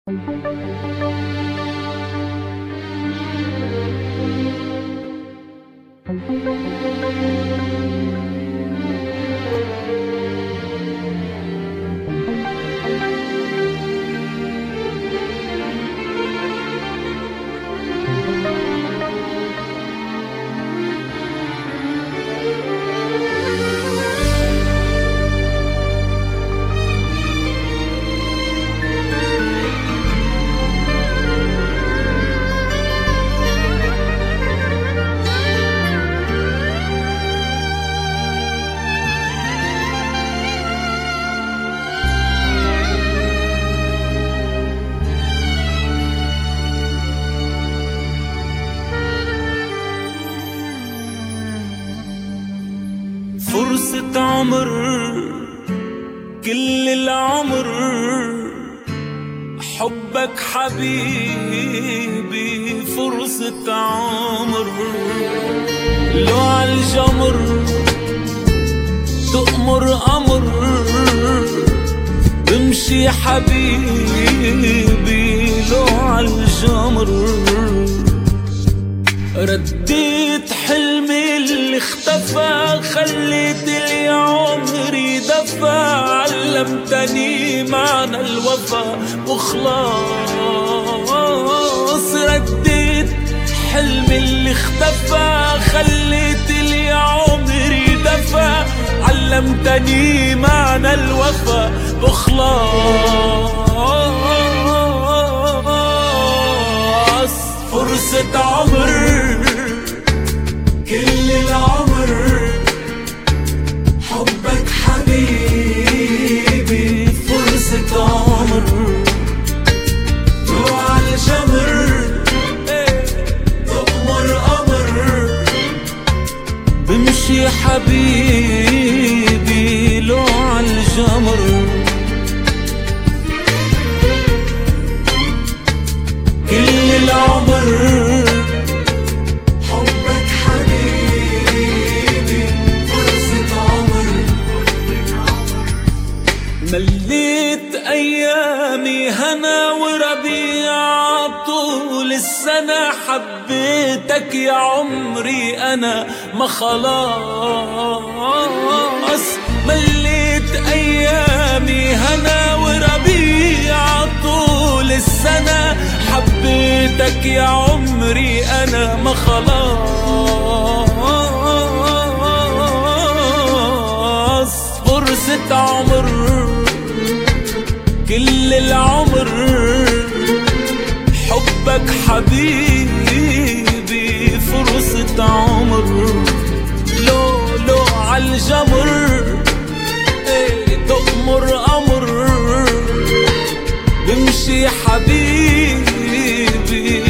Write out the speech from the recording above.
فرصة عمر كل العمر حبك حبيبي فرصة عمر لو عالجمر تأمر أمر بمشي حبيبي لو عالجمر رديت حلمي اللي اختفى خليت لي عمري دفى علمتني معنى الوفا وخلاص رديت حلمي اللي اختفى خليت لي عمري دفى علمتني معنى الوفا بخلاص فرصة عمر كل العمر حبك حبيبي فرصة عمر روح عالجمر تأمر أمر بمشي حبيبي لو عالجمر كل العمر حبك حبيبي فرصة عمر مليت أيامي هنا وربيع طول السنة حبيتك يا عمري أنا ما خلاص مليت أيامي هنا وربيع طول السنة حبيتك يا عمري أنا ما خلاص فرصة عمر كل العمر حبك حبيبي فرصة عمر لو لو عالجمر ايه تأمر أمر بمشي حبيبي